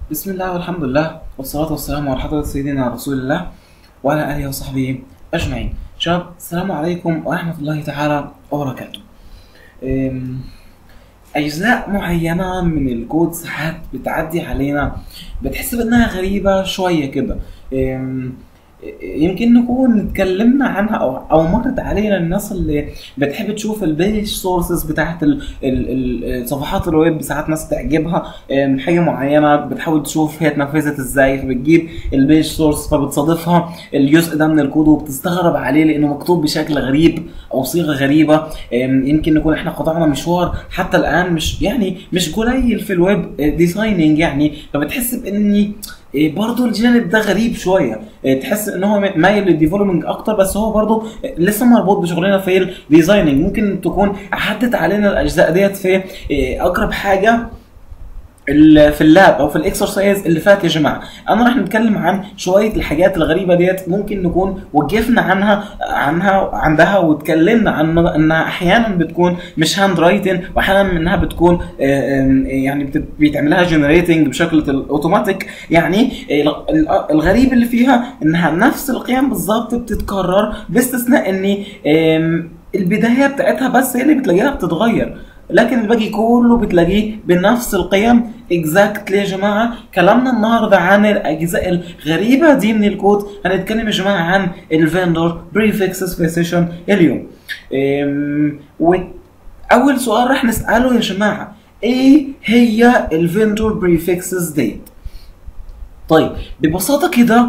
بسم الله والحمد لله والصلاة والسلام على حضرة سيدنا رسول الله وعلى آله وصحبه أجمعين شباب السلام عليكم ورحمة الله تعالى وبركاته أم، أجزاء معينة من الكود ساعات بتعدي علينا بتحس بأنها غريبة شوية كده أم، يمكن نكون اتكلمنا عنها او او مرت علينا الناس اللي بتحب تشوف البيج سورسز بتاعت ال- ال- ال- صفحات الويب ساعات ناس تعجبها ام، حاجه معينه بتحاول تشوف هي اتنفذت ازاي فبتجيب البيج سورس فبتصادفها الجزء ده من الكود وبتستغرب عليه لانه مكتوب بشكل غريب او صيغه غريبه ام، يمكن نكون احنا قطعنا مشوار حتى الان مش يعني مش قليل في الويب ديزايننج يعني فبتحس باني إيه برضه الجانب ده غريب شويه إيه تحس ان هو مايل للديفلوبمنج اكتر بس هو برضه لسه مربوط بشغلنا في الديزايننج ممكن تكون عدت علينا الاجزاء ديت في إيه اقرب حاجه ال- في اللاب او في الاكسرسايز اللي فات يا جماعه انا راح نتكلم عن شويه الحاجات الغريبه ديت ممكن نكون وقفنا عنها عنها عندها واتكلمنا عن انها احيانا بتكون مش هاند رايتن واحيانا انها بتكون آه، آم، يعني بت- بيتعمل لها جنريتنج بشكل اوتوماتيك يعني ال- ال- الغريب اللي فيها انها نفس القيم بالظبط بتتكرر باستثناء ان آم، البدايه بتاعتها بس هي اللي بتلاقيها بتتغير لكن الباقي كله بتلاقيه بنفس القيم اكزاكتلي يا جماعه كلامنا النهارده عن الاجزاء الغريبه دي من الكود هنتكلم يا جماعه عن الفندور بريفكسز في سيشن اليوم أم، واول سؤال راح نساله يا جماعه ايه هي الفندور بريفكسز ديت طيب ببساطه كده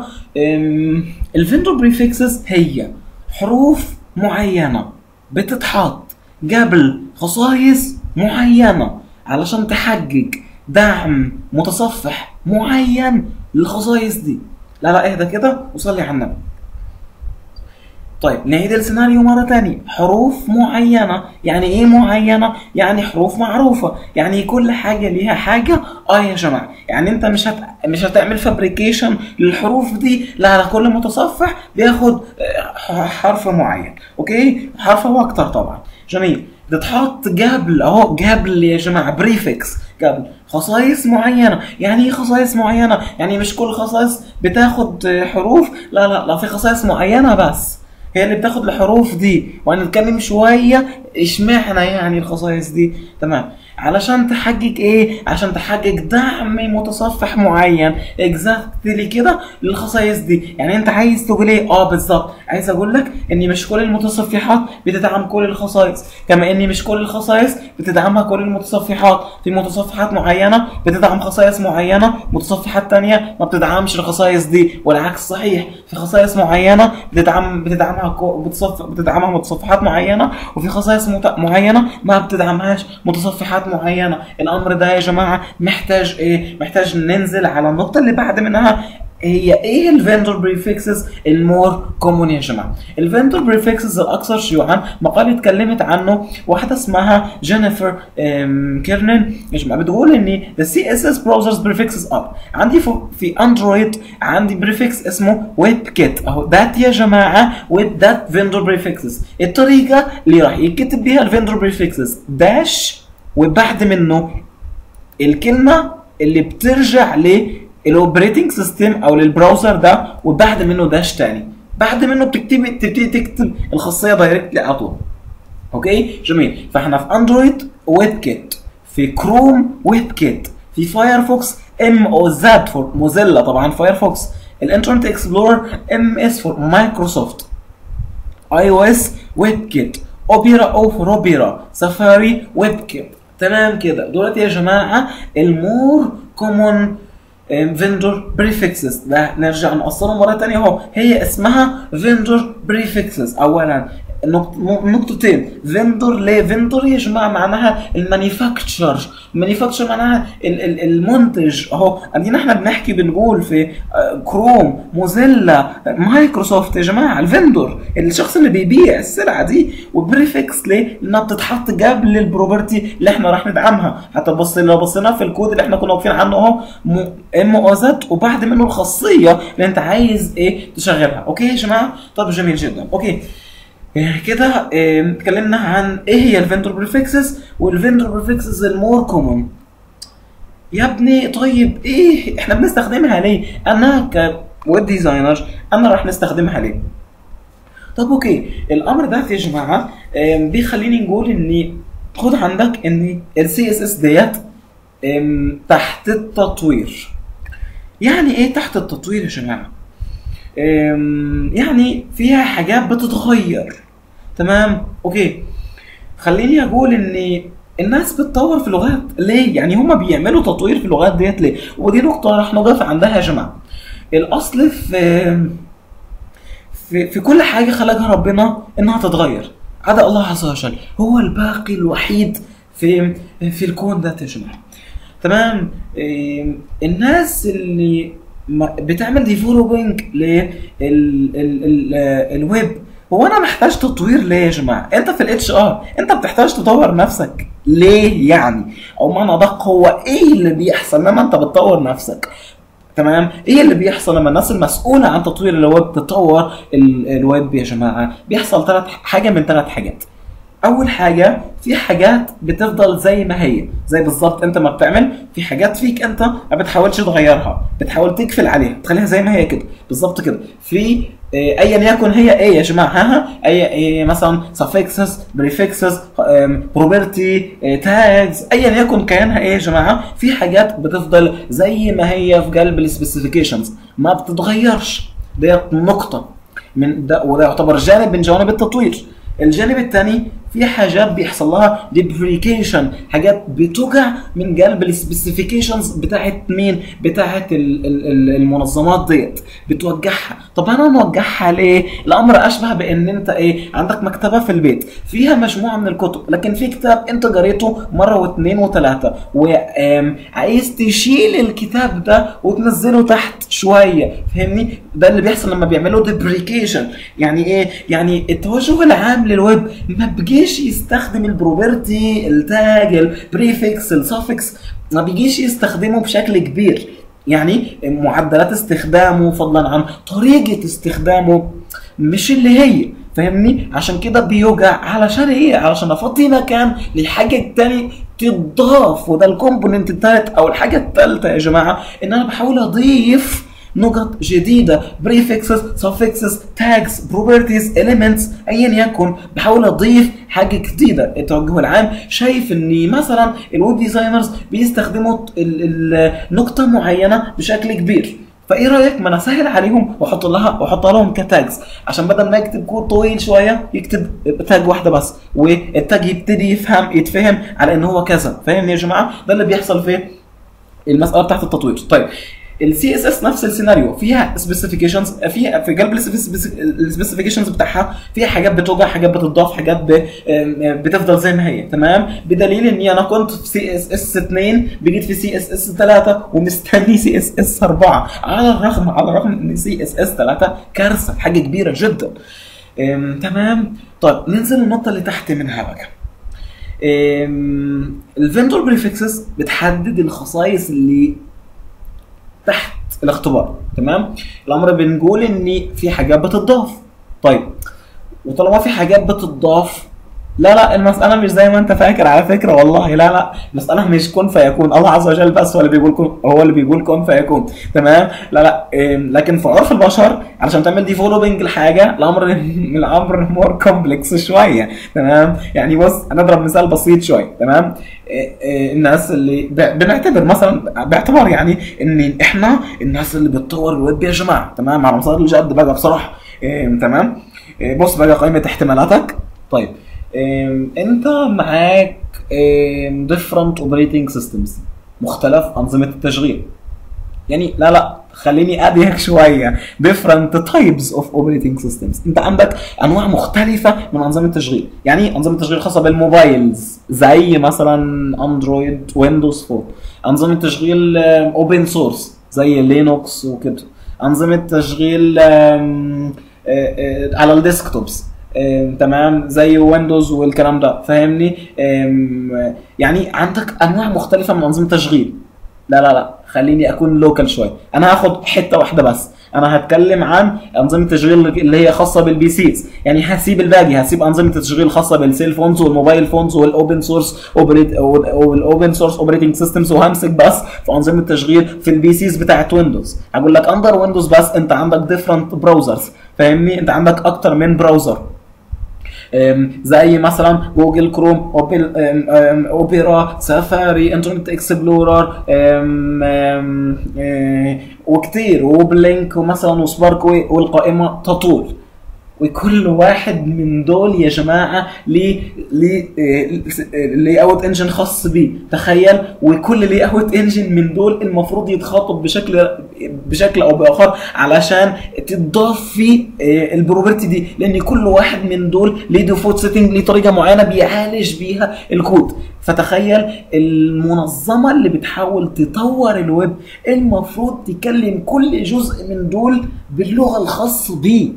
الفندور بريفكسز هي حروف معينه بتتحط قبل خصائص معينه علشان تحقق دعم متصفح معين للخصائص دي لا لا اهدى كده وصلي على النبي طيب نعيد السيناريو مرة تانية حروف معينة يعني ايه معينة يعني حروف معروفة يعني كل حاجة ليها حاجة اه يا جماعة يعني انت مش هت... مش هتعمل فابريكيشن للحروف دي لا على كل متصفح بياخد آه، حرف معين اوكي حرف او اكتر طبعا جميل بتتحط قبل اهو قبل يا جماعه بريفكس قبل خصائص معينه يعني ايه خصائص معينه يعني مش كل خصائص بتاخد آه، حروف لا لا لا في خصائص معينه بس هي اللي بتاخد الحروف دي وهنتكلم شويه اشمعنى يعني الخصائص دي تمام علشان تحقق ايه عشان تحقق دعم متصفح معين اكزاكتلي كده للخصائص دي يعني انت عايز تقول ايه اه بالظبط عايز اقول لك ان مش كل المتصفحات بتدعم كل الخصائص كما ان مش كل الخصائص بتدعمها كل المتصفحات في متصفحات معينه بتدعم خصائص معينه متصفحات تانية ما بتدعمش الخصائص دي والعكس صحيح في خصائص معينه بتدعم بتدعمها كو- بتصف بتدعمها متصفحات معينه وفي خصائص مت- معينه ما بتدعمهاش متصفحات معينه الامر ده يا جماعه محتاج ايه محتاج ننزل على النقطه اللي بعد منها هي ايه الفندور بريفكسز المور كومون يا جماعه الفندور بريفكسز الاكثر شيوعا مقال اتكلمت عنه واحده اسمها جينيفر أم، كيرنن يا جماعه بتقول ان the CSS browsers prefixes are عندي في, في اندرويد عندي بريفكس اسمه ويب كيت اهو ذات يا جماعه ويب ذات فيندور بريفكسز الطريقه اللي راح يتكتب بيها الفيندور بريفكسز داش وبعد منه الكلمه اللي بترجع للاوبريتنج سيستم او للبراوزر ده وبعد منه داش تاني بعد منه بتكتب تبتدي تكتب الخاصيه دايركتلي على طول اوكي جميل فاحنا في اندرويد ويب كيت في كروم ويب كيت في فايرفوكس ام او زد فور موزيلا طبعا فايرفوكس الانترنت اكسبلورر ام اس فور مايكروسوفت اي او اس ويب كيت اوبيرا او فور اوبيرا سفاري ويب كيت تمام كده دولت يا جماعه المور كومون فيندور بريفكسز ده نرجع نقصرهم مره ثانيه اهو هي اسمها فيندور بريفكسز اولا نقط- م- نقطتين فيندور ليه فيندور يا جماعه معناها المانيفاكتشر المانيفاكتشر معناها ال- ال- المنتج اهو ادينا احنا بنحكي بنقول في آه، كروم موزيلا مايكروسوفت يا جماعه الفيندور الشخص اللي بيبيع السلعه دي وبريفكس ليه؟ لانها بتتحط قبل البروبرتي اللي احنا راح ندعمها حتى بص لو بصينا في الكود اللي احنا كنا واقفين عنه اهو ام او زد وبعد منه الخاصيه اللي انت عايز ايه تشغلها اوكي يا جماعه طب جميل جدا اوكي إيه كده إيه، اتكلمنا عن ايه هي الفندور بريفكسز والفندور بريفكسز المور كومون يا ابني طيب ايه احنا بنستخدمها ليه انا كويب ديزاينر انا راح نستخدمها ليه طب اوكي الامر ده يا جماعه آم، بيخليني نقول ان خد عندك ان السي اس اس ديت آم، تحت التطوير يعني ايه تحت التطوير يا جماعه آم، يعني فيها حاجات بتتغير تمام اوكي خليني اقول ان الناس بتطور في لغات ليه يعني هما بيعملوا تطوير في اللغات ديت ليه ودي نقطه راح نقف عندها يا جماعه الاصل في في, في كل حاجه خلقها ربنا انها تتغير عدا الله عز وجل هو الباقي الوحيد في في الكون ده يا جماعه تمام إيه، الناس اللي ما- بتعمل ديفلوبينج للويب هو انا محتاج تطوير ليه يا جماعه انت في الاتش ار انت بتحتاج تطور نفسك ليه يعني او معنى ادق هو ايه اللي بيحصل لما انت بتطور نفسك تمام ايه اللي بيحصل لما الناس المسؤوله عن تطوير الويب تطور ال- الويب يا جماعه بيحصل ثلاث حاجه من ثلاث حاجات اول حاجه في حاجات بتفضل زي ما هي زي بالظبط انت ما بتعمل في حاجات فيك انت ما بتحاولش تغيرها بتحاول تقفل عليها تخليها زي ما هي كده بالظبط كده في آه، ايا يكن هي ايه يا جماعه ها ها اي إيه مثلا suffixes prefixes بروبرتي تاجز ايا يكن كيانها ايه يا جماعه في حاجات بتفضل زي ما هي في قلب السبيسيفيكيشنز ما بتتغيرش ديت نقطه من ده وده يعتبر جانب من جوانب التطوير الجانب الثاني في حاجات بيحصل لها ديبريكيشن حاجات بتوجع من قلب السبيسيفيكيشنز بتاعت مين بتاعت ال- ال- ال- المنظمات ديت بتوجعها طب انا موجعها ليه الامر اشبه بان انت ايه عندك مكتبه في البيت فيها مجموعه من الكتب لكن في كتاب انت قريته مره واثنين وثلاثه وعايز تشيل الكتاب ده وتنزله تحت شويه فاهمني ده اللي بيحصل لما بيعملوا ديبريكيشن يعني ايه يعني التوجه العام للويب ما بيجيش يستخدم البروبرتي التاج البريفكس السافكس ما بيجيش يستخدمه بشكل كبير يعني معدلات استخدامه فضلا عن طريقه استخدامه مش اللي هي فاهمني عشان كده بيوجع علشان ايه علشان افضي مكان للحاجه التانية تضاف وده الكومبوننت التالت او الحاجه التالتة يا جماعه ان انا بحاول اضيف نقط جديدة prefixes suffixes tags properties elements ايا يكن بحاول اضيف حاجة جديدة التوجه العام شايف ان مثلا الويب ديزاينرز بيستخدموا ال- ال- نقطة معينة بشكل كبير فايه رايك ما انا اسهل عليهم واحط لها واحط لهم كتاجز عشان بدل ما يكتب كود طويل شويه يكتب تاج واحده بس والتاج يبتدي يفهم يتفهم على ان هو كذا فاهم يا جماعه ده اللي بيحصل في المساله بتاعت التطوير طيب السي اس اس نفس السيناريو فيها سبيسيفيكيشنز فيها في قلب السبيسيفيكيشنز بتاعها فيها حاجات بتوجع حاجات بتضاف حاجات ب- بتفضل زي ما هي تمام بدليل اني انا كنت في سي اس اس 2 بقيت في سي اس اس 3 ومستني سي اس اس 4 على الرغم على الرغم ان سي اس اس 3 كارثه حاجه كبيره جدا أم، تمام طيب ننزل النقطه اللي تحت منها بقى الفندور بريفكسز بتحدد الخصائص اللي تحت الاختبار تمام الامر بنقول ان في حاجات بتضاف طيب وطالما في حاجات بتضاف لا لا المسألة مش زي ما انت فاكر على فكرة والله لا لا المسألة مش كن فيكون الله عز وجل بس هو اللي بيقول كن هو اللي بيقول كن فيكون تمام لا لا إيه، لكن في عرف البشر علشان تعمل ديفلوبينج الحاجة الامر الامر مور كومبلكس شوية تمام يعني بص انا اضرب مثال بسيط شوية تمام إيه، إيه، الناس اللي ب- بنعتبر مثلا باعتبار يعني ان احنا الناس اللي بتطور الويب يا جماعة تمام على مصادر الجد بقى بصراحة إيه، تمام إيه، بص بقى قائمة احتمالاتك طيب إم، انت معاك إم، different operating systems مختلف انظمه التشغيل يعني لا لا خليني اضيق شويه different types of operating systems انت عندك انواع مختلفه من انظمه التشغيل يعني انظمه تشغيل خاصه بالموبايلز زي مثلا اندرويد ويندوز فون انظمه تشغيل اوبن سورس زي لينوكس وكده انظمه تشغيل آم، آه، آه، على الديسكتوبس آم، تمام زي ويندوز والكلام ده فاهمني آم، يعني عندك انواع مختلفه من انظمه التشغيل لا لا لا خليني اكون لوكال شويه انا هاخد حته واحده بس انا هتكلم عن انظمه تشغيل اللي هي خاصه بالبي سيز يعني هسيب الباقي هسيب انظمه التشغيل الخاصه بالسيل فونز والموبايل فونز والاوبن سورس والاوبن سورس اوبريتنج سيستمز وهمسك بس في انظمه التشغيل في البي سيز بتاعت ويندوز هقول لك اندر ويندوز بس انت عندك ديفرنت براوزرز فاهمني انت عندك اكتر من براوزر أم، زي مثلا جوجل كروم أوبل أم، أم، اوبرا سفاري انترنت اكسبلورر أم، أم، أه، وكتير وبلينك ومثلا وسبارك والقائمه تطول وكل واحد من دول يا جماعه ليه ليه لي اوت انجن خاص بيه تخيل وكل لي اوت انجن من دول المفروض يتخاطب بشكل بشكل او باخر علشان تضاف فيه آه، البروبرتي دي لان كل واحد من دول ليه ديفولت سيتنج ليه طريقه معينه بيعالج بيها الكود فتخيل المنظمه اللي بتحاول تطور الويب المفروض تكلم كل جزء من دول باللغه الخاصه بيه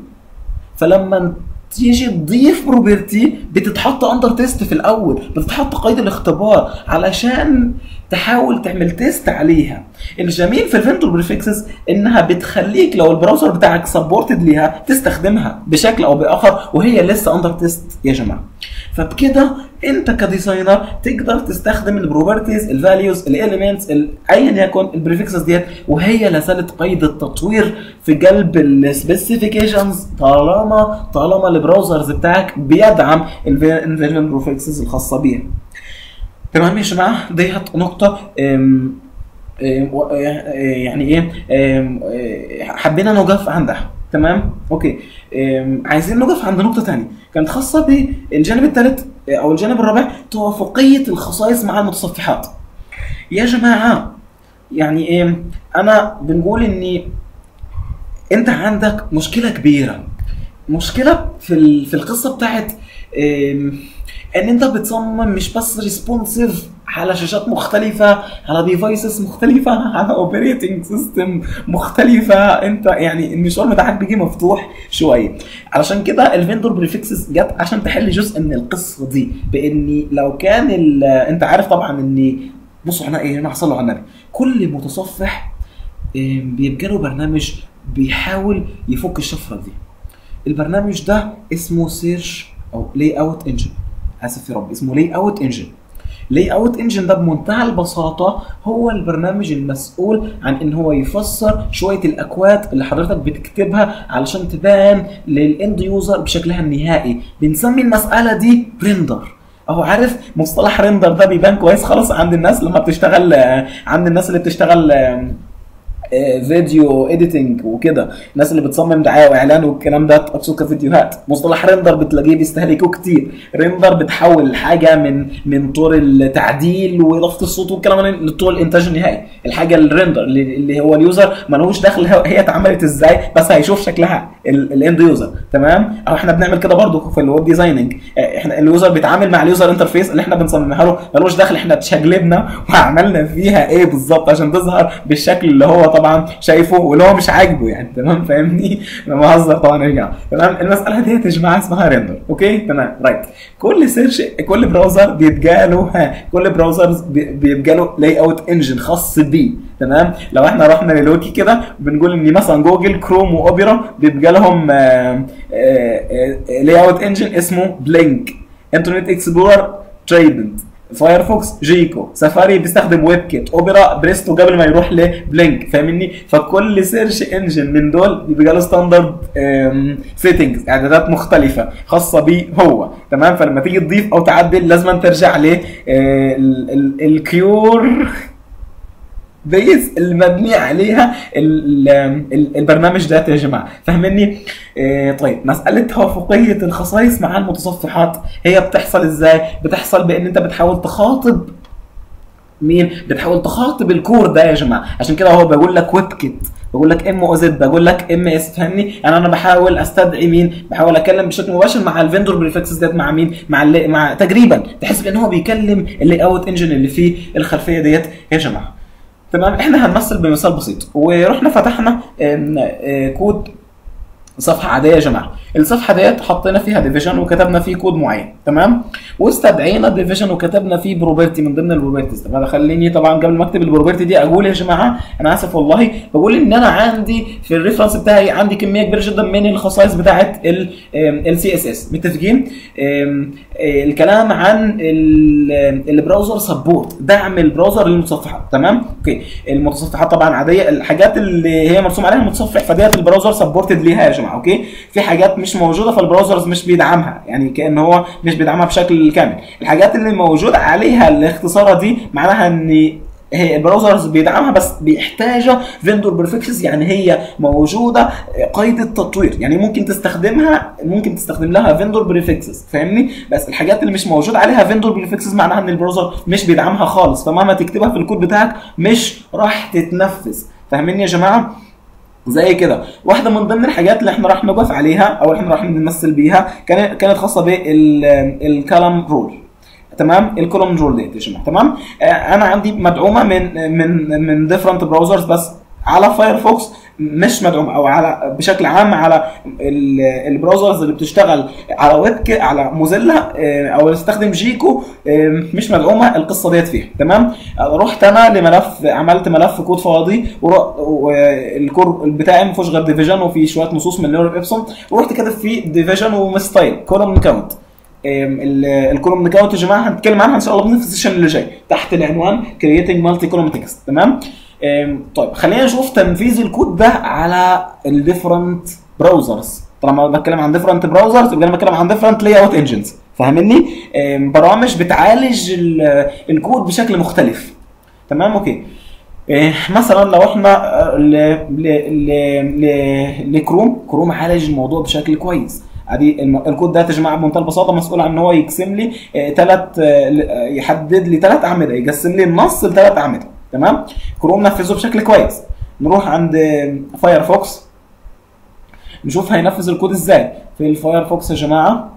فلما تيجي تضيف بروبرتي بتتحط اندر تيست في الاول بتتحط قيد الاختبار علشان تحاول تعمل تيست عليها الجميل في الفيندور بريفكسز انها بتخليك لو البراوزر بتاعك سبورتد ليها تستخدمها بشكل او باخر وهي لسه اندر تيست يا جماعه فبكده انت كديزاينر تقدر تستخدم البروبرتيز الفاليوز الاليمنتس ايا يكن البريفكسز ديت وهي لازالت قيد التطوير في قلب السبيسيفيكيشنز طالما طالما البراوزرز بتاعك بيدعم الفيرجن بريفكسز الخاصه بيها تمام يا جماعه ديت نقطه أم أم و- يعني ايه أم، أه، حبينا نقف عندها تمام اوكي أم، عايزين نقف عند نقطه ثانيه كانت خاصه بالجانب الثالث او الجانب الرابع توافقيه الخصائص مع المتصفحات يا جماعه يعني ايه انا بنقول اني انت عندك مشكله كبيره مشكله في ال- في القصه بتاعت ام، ان انت بتصمم مش بس ريسبونسيف على شاشات مختلفة على ديفايسز مختلفة على اوبريتنج سيستم مختلفة انت يعني المشوار بتاعك بيجي مفتوح شوية علشان كده الفيندور بريفكسز جت عشان تحل جزء من القصة دي باني لو كان ال- انت عارف طبعا اني بصوا انا ايه انا هصلوا على النبي كل متصفح اه، بيبقى له برنامج بيحاول يفك الشفرة دي البرنامج ده اسمه سيرش او لاي اوت انجن اسف يا رب اسمه لاي اوت انجن لاي اوت انجن ده بمنتهى البساطه هو البرنامج المسؤول عن ان هو يفسر شويه الاكواد اللي حضرتك بتكتبها علشان تبان للاند يوزر بشكلها النهائي بنسمي المساله دي ريندر اهو عارف مصطلح ريندر ده بيبان كويس خالص عند الناس لما بتشتغل آه، عند الناس اللي بتشتغل آه، آه، فيديو اديتنج وكده الناس اللي بتصمم دعايه واعلان والكلام ده اقصد كفيديوهات مصطلح ريندر بتلاقيه بيستهلكوه كتير ريندر بتحول الحاجه من من طور التعديل واضافه الصوت والكلام ده لطور الانتاج النهائي الحاجه الريندر اللي, اللي هو اليوزر ملوش دخل هو- هي اتعملت ازاي بس هيشوف شكلها الاند يوزر تمام او احنا بنعمل كده برضو في الويب ديزايننج آه، احنا اليوزر بيتعامل مع اليوزر انترفيس اللي احنا بنصممها له ملوش دخل احنا اتشقلبنا وعملنا فيها ايه بالظبط عشان تظهر بالشكل اللي هو طبعا شايفه واللي هو مش عاجبه يعني تمام فاهمني انا بهزر طبعا يا جماعه تمام المساله ديت يا جماعه اسمها ريندر اوكي تمام رايت كل سيرش كل براوزر بيبقى له ها كل براوزر بيبقى له لاي اوت انجن خاص بيه تمام لو احنا رحنا للويكي كده بنقول ان مثلا جوجل كروم واوبرا بيبقى لهم لاي اوت انجن اسمه بلينك انترنت اكسبلورر تريدنت فايرفوكس جيكو سفاري بيستخدم ويب كيت اوبرا بريستو قبل ما يروح لبلينك فاهمني فكل سيرش انجن من دول بيبقى له ستاندرد سيتنجز اعدادات مختلفه خاصه بيه هو تمام فلما تيجي تضيف او تعدل لازم ترجع ل الكيور بيز المبني عليها ال- ال- البرنامج ده يا جماعه فاهمني آه طيب مساله توافقيه الخصائص مع المتصفحات هي بتحصل ازاي بتحصل بان انت بتحاول تخاطب مين بتحاول تخاطب الكور ده يا جماعه عشان كده هو بقول لك ويب كيت بقول لك ام او زد بقول لك ام اس فاهمني يعني انا بحاول استدعي مين بحاول اتكلم بشكل مباشر مع الفندور بريفكسز ديت مع مين مع اللي مع تقريبا تحس ان هو بيكلم اللي اوت انجن اللي فيه الخلفيه ديت يا جماعه تمام احنا هنمثل بمثال بسيط ورحنا فتحنا آم، آه، كود صفحه عاديه يا جماعه الصفحه ديت حطينا فيها ديفيجن وكتبنا فيه كود معين تمام واستدعينا الديفيجن وكتبنا فيه بروبرتي من ضمن البروبرتيز طب هذا خليني طبعا قبل ما اكتب البروبرتي دي اقول يا جماعه انا اسف والله بقول ان انا عندي في الريفرنس بتاعي عندي كميه كبيره جدا من الخصائص بتاعه السي اس اس متفقين آم، آه، الكلام عن ال- البراوزر سبورت دعم البراوزر للمتصفحات تمام اوكي المتصفحات طبعا عاديه الحاجات اللي هي مرسوم عليها المتصفح فديت البراوزر سبورتد ليها يا جماعه اوكي في حاجات مش موجوده فالبراوزرز مش بيدعمها يعني كان هو مش بيدعمها بشكل كامل الحاجات اللي موجود عليها الاختصارات دي معناها ان هي البراوزرز بيدعمها بس بيحتاجها فيندور بريفكسز يعني هي موجوده قيد التطوير يعني ممكن تستخدمها ممكن تستخدم لها فيندور بريفكسز فاهمني بس الحاجات اللي مش موجود عليها فيندور بريفكسز معناها ان البراوزر مش بيدعمها خالص فمهما تكتبها في الكود بتاعك مش راح تتنفذ فاهميني يا جماعه زي كده واحده من ضمن الحاجات اللي احنا راح نقف عليها او احنا راح نمثل بيها كانت كانت خاصه بالكلام رول تمام الكولوم رول ديت يا جماعه تمام آه انا عندي مدعومه من من من ديفرنت براوزرز بس على فايرفوكس مش مدعوم او على بشكل عام على ال- البراوزرز اللي بتشتغل على ويب ك- على موزيلا آه، او اللي تستخدم جيكو آه، مش مدعومه القصه ديت فيها تمام آه، رحت انا لملف عملت ملف كود فاضي والكود بتاعي ما فيهوش غير ديفيجن وفي شويه نصوص من لوري ابسون ورحت كاتب فيه ديفيجن ومستايل كولوم كاونت الكولوم كاونت يا جماعه هنتكلم عنها ان شاء الله في السيشن اللي جاي تحت العنوان كرييتنج مالتي كولوم تكست تمام أم، طيب خلينا نشوف تنفيذ الكود ده على الديفرنت براوزرز طالما بتكلم عن ديفرنت براوزرز يبقى انا بتكلم عن ديفرنت لاي اوت انجنز فاهمني أم، برامج بتعالج ال- الكود بشكل مختلف تمام اوكي إيه، مثلا لو احنا آه، ل ل ل ل لكروم كروم عالج الموضوع بشكل كويس ادي الم- الكود ده يا جماعه بمنتهى البساطه مسؤول عن ان هو يقسم لي ثلاث يحدد لي ثلاث اعمده يقسم لي النص لثلاث اعمده تمام كروم نفذه بشكل كويس نروح عند آه، فايرفوكس نشوف هينفذ الكود ازاي في الفايرفوكس يا جماعه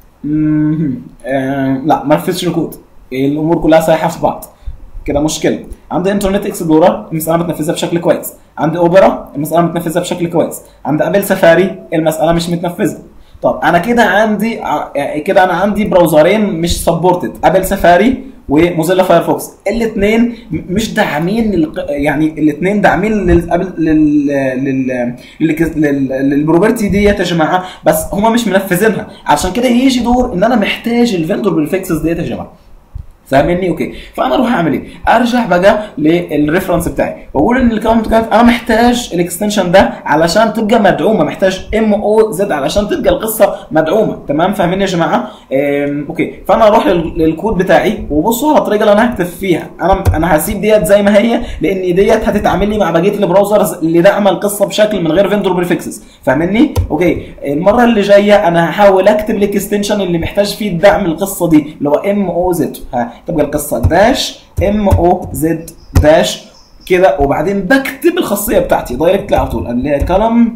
مم، آه لا ما نفذش الكود الامور كلها سايحه في بعض كده مشكله عندي انترنت اكسبلورر المساله متنفذه بشكل كويس عندي اوبرا المساله متنفذه بشكل كويس عند ابل سفاري المساله مش متنفذه طب انا كده عندي ع- يعني كده انا عندي براوزرين مش سبورتد ابل سفاري وموزيلا فايرفوكس الاثنين مش داعمين للق- يعني الاثنين داعمين لل لل لل لل- لل- للبروبرتي ديت يا جماعه بس هما مش منفذينها عشان كده يجي دور ان انا محتاج الفندور بالفيكسز ديت يا جماعه فاهمني اوكي فانا اروح اعمل ايه ارجع بقى للريفرنس بتاعي واقول ان الاكونت كانت انا محتاج الاكستنشن ده علشان تبقى مدعومه محتاج ام او زد علشان تبقى القصه مدعومه تمام فاهمين يا جماعه أم، اوكي فانا اروح لل- للكود بتاعي وبصوا على الطريقه اللي انا هكتب فيها انا انا هسيب ديت زي ما هي لان ديت هتتعامل لي مع بقيه البراوزرز اللي داعمه القصه بشكل من غير فيندور بريفكسز فاهمني اوكي المره اللي جايه انا هحاول اكتب الاكستنشن اللي محتاج فيه دعم القصه دي اللي هو ام او زد تبقى القصه داش ام او زد داش كده وبعدين بكتب الخاصيه بتاعتي دايركت على طول اللي هي كلم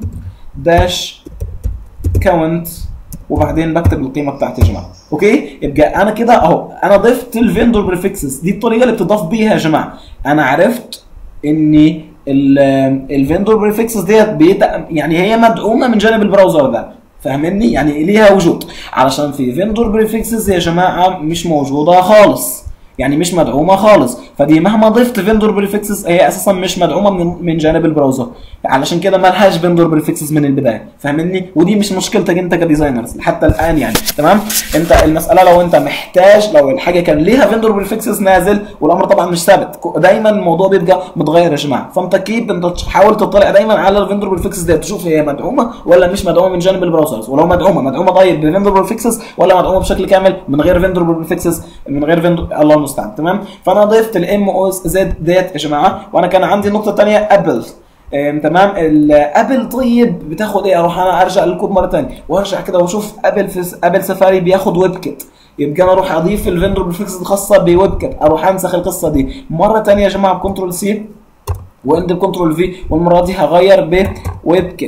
داش كاونت وبعدين بكتب القيمه بتاعتي يا جماعه اوكي يبقى انا كده اهو انا ضفت الفيندور بريفكسز دي الطريقه اللي بتضاف بيها يا جماعه انا عرفت ان الفيندور بريفكسز ديت بيدعم يعني هي مدعومه من جانب البراوزر ده فاهمني يعني ليها وجود علشان في فيندور بريفكسز يا جماعه مش موجوده خالص يعني مش مدعومه خالص فدي مهما ضفت فيندور بريفكسز هي اساسا مش مدعومه من من جانب البراوزر علشان كده ما لهاش فيندور بريفكسز من البدايه فاهمني ودي مش مشكلتك انت كديزاينرز حتى الان يعني تمام انت المساله لو انت محتاج لو الحاجه كان ليها فيندور بريفكسز نازل والامر طبعا مش ثابت دايما الموضوع بيبقى متغير يا جماعه فانت اكيد انت تحاول تطلع دايما على الفيندور بريفكسز دي تشوف هي مدعومه ولا مش مدعومه من جانب البراوزرز ولو مدعومه مدعومه طيب بفيندور بريفكسز ولا مدعومه بشكل كامل من غير فيندور بريفكسز من غير فيندور الله المستعان تمام فانا ضفت الام او زد ديت يا جماعه وانا كان عندي نقطه ثانيه ابل آم، تمام الابل طيب بتاخد ايه اروح انا ارجع للكود مره ثانيه وارجع كده واشوف ابل في ابل سفاري بياخد ويب كيت يبقى انا اروح اضيف الفيندور بريفكس الخاصه بويب كيت اروح انسخ القصه دي مره ثانيه يا جماعه بكنترول سي واند بكنترول في والمره دي هغير بويب كيت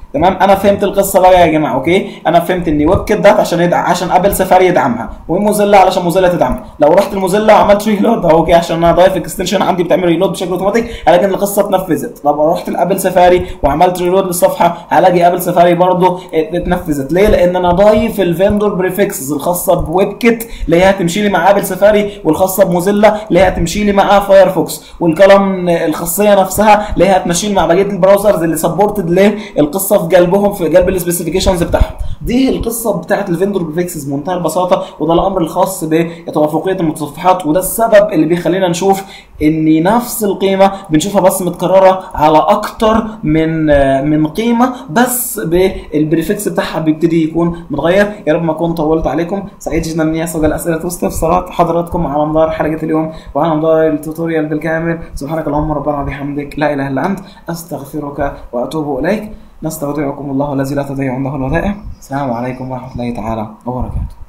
تمام انا فهمت القصه بقى يا جماعه اوكي انا فهمت ان ويب كيت ده عشان يدعم عشان ابل سفاري يدعمها وموزيلا علشان موزيلا تدعمها لو رحت الموزيلا وعملت ريلود اوكي عشان انا ضايف اكستنشن عندي بتعمل ريلود بشكل اوتوماتيك هلاقي ان القصه اتنفذت طب رحت الابل سفاري وعملت ريلود للصفحه هلاقي ابل سفاري برضه اتنفذت ليه لان انا ضايف الفندور بريفكسز الخاصه بويب كيت اللي هي هتمشي لي مع ابل سفاري والخاصه بموزيلا اللي هي هتمشي لي مع فايرفوكس والكلام الخاصيه نفسها اللي هي هتمشي لي مع بقيه البراوزرز اللي سبورتد للقصه في قلبهم في قلب السبيسيفيكيشنز بتاعهم دي القصه بتاعت الفندور بريفكسز بمنتهى البساطه وده الامر الخاص بتوافقيه المتصفحات وده السبب اللي بيخلينا نشوف ان نفس القيمه بنشوفها بس متكرره على اكتر من من قيمه بس بالبريفكس بتاعها بيبتدي يكون متغير يا رب ما اكون طولت عليكم سعيد جدا اني اسال الاسئله واستفسارات حضراتكم على مدار حلقه اليوم وعلى مدار التوتوريال بالكامل سبحانك اللهم ربنا وبحمدك لا اله الا انت استغفرك واتوب اليك نستودعكم الله الذي لا تضيع عنده الودائع السلام عليكم ورحمه الله تعالى وبركاته